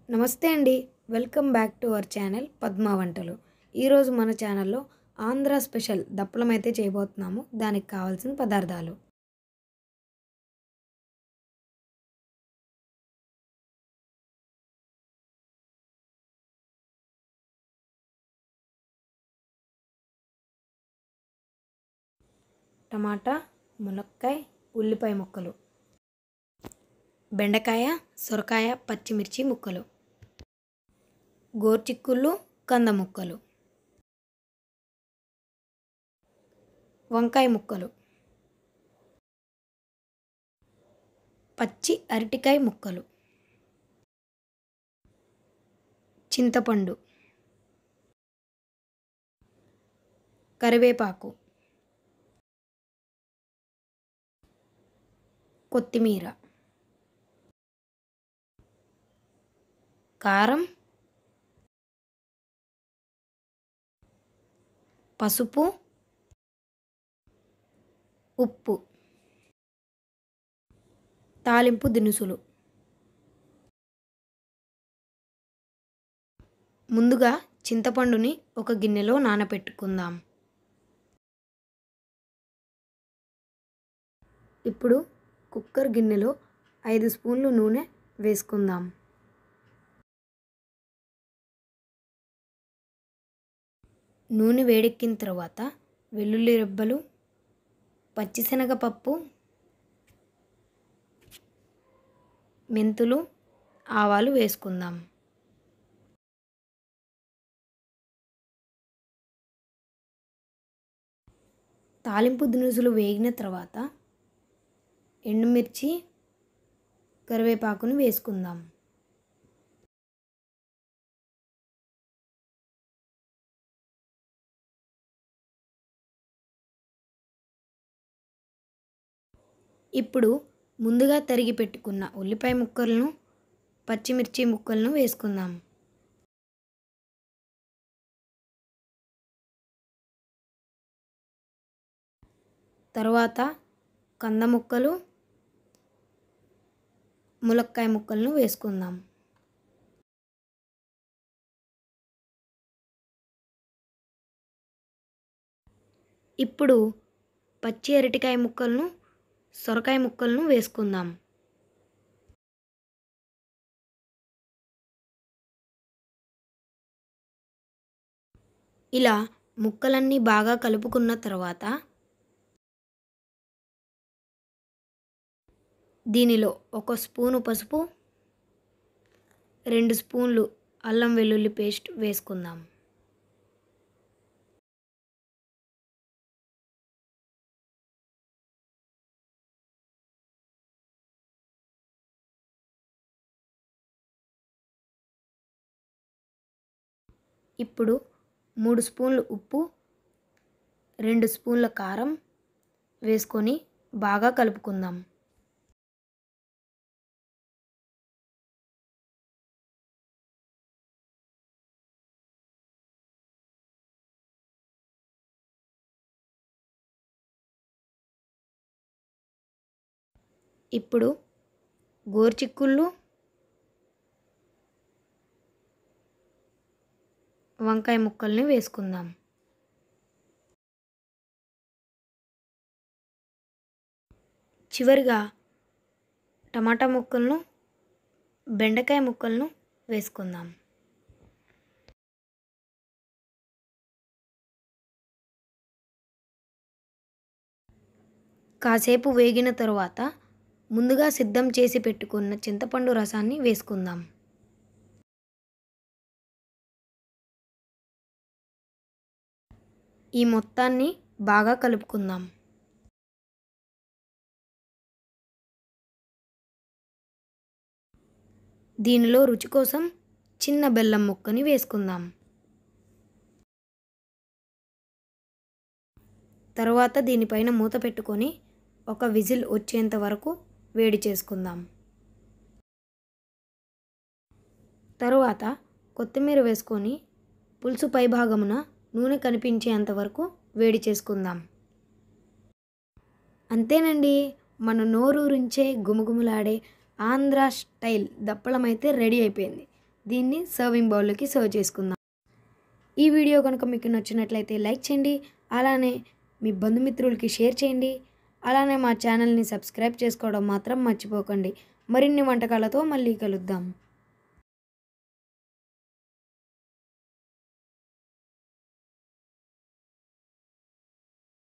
నమస్తే అండి welcome back to our channel Padma వంటలు ఈరోజు మన ఛానల్లో ఆంధ్ర స్పెషల్ దప్పలం అయితే చేయబోతున్నాము దానికి కావాల్సిన పదార్థాలు టమాటా మునక్కాయ ఉల్లిపాయ ముక్కలు బెండకాయ సొరకాయ పచ్చిమిర్చి ముక్కలు గోర్చిక్కుళ్ళు కంద ముక్కలు వంకాయ ముక్కలు పచ్చి అరటికాయ ముక్కలు చింతపండు కరివేపాకు కొత్తిమీర కారం పసుపు ఉప్పు తాలింపు దినుసులు ముందుగా చింతపండుని ఒక గిన్నెలో నానబెట్టుకుందాం ఇప్పుడు కుక్కర్ గిన్నెలో ఐదు స్పూన్లు నూనె వేసుకుందాం నూనె వేడెక్కిన తర్వాత వెల్లుల్లి రెబ్బలు పచ్చిశనగపప్పు మెంతులు ఆవాలు వేసుకుందాం తాలింపు దినుసులు వేగిన తర్వాత ఎండుమిర్చి కరివేపాకును వేసుకుందాం ఇప్పుడు ముందుగా తరిగి పెట్టుకున్న ఉల్లిపాయ ముక్కలను పచ్చిమిర్చి ముక్కలను వేసుకుందాం తరువాత కంద ముక్కలు ములక్కాయ ముక్కలను వేసుకుందాం ఇప్పుడు పచ్చి అరటికాయ ముక్కలను సొరకాయ ముక్కలను వేసుకుందాం ఇలా ముక్కలన్నీ బాగా కలుపుకున్న తర్వాత దీనిలో ఒక స్పూను పసుపు రెండు స్పూన్లు అల్లం వెల్లుల్లి పేస్ట్ వేసుకుందాం ఇప్పుడు మూడు స్పూన్లు ఉప్పు రెండు స్పూన్ల కారం వేసుకొని బాగా కలుపుకుందాం ఇప్పుడు గోర్చిక్కుళ్ళు వంకాయ ముక్కల్ని వేసుకుందాం చివరిగా టమాటా ముక్కలను బెండకాయ ముక్కలను వేసుకుందాం కాసేపు వేగిన తరువాత ముందుగా సిద్ధం చేసి పెట్టుకున్న చింతపండు రసాన్ని వేసుకుందాం ఈ మొత్తాన్ని బాగా కలుపుకుందాం దీనిలో రుచి కోసం చిన్న బెల్లం ముక్కని వేసుకుందాం తర్వాత దీనిపైన మూత పెట్టుకొని ఒక విజిల్ వచ్చేంత వరకు వేడి చేసుకుందాం తరువాత కొత్తిమీర వేసుకొని పులుసు పైభాగమున నూనె కనిపించేంత వరకు వేడి చేసుకుందాం అంతేనండి మన నోరూరించే గుమగుమలాడే ఆంధ్ర స్టైల్ దప్పలం అయితే రెడీ అయిపోయింది దీన్ని సర్వింగ్ బౌల్లోకి సర్వ్ చేసుకుందాం ఈ వీడియో కనుక మీకు నచ్చినట్లయితే లైక్ చేయండి అలానే మీ బంధుమిత్రులకి షేర్ చేయండి అలానే మా ఛానల్ని సబ్స్క్రైబ్ చేసుకోవడం మాత్రం మర్చిపోకండి మరిన్ని వంటకాలతో మళ్ళీ కలుద్దాం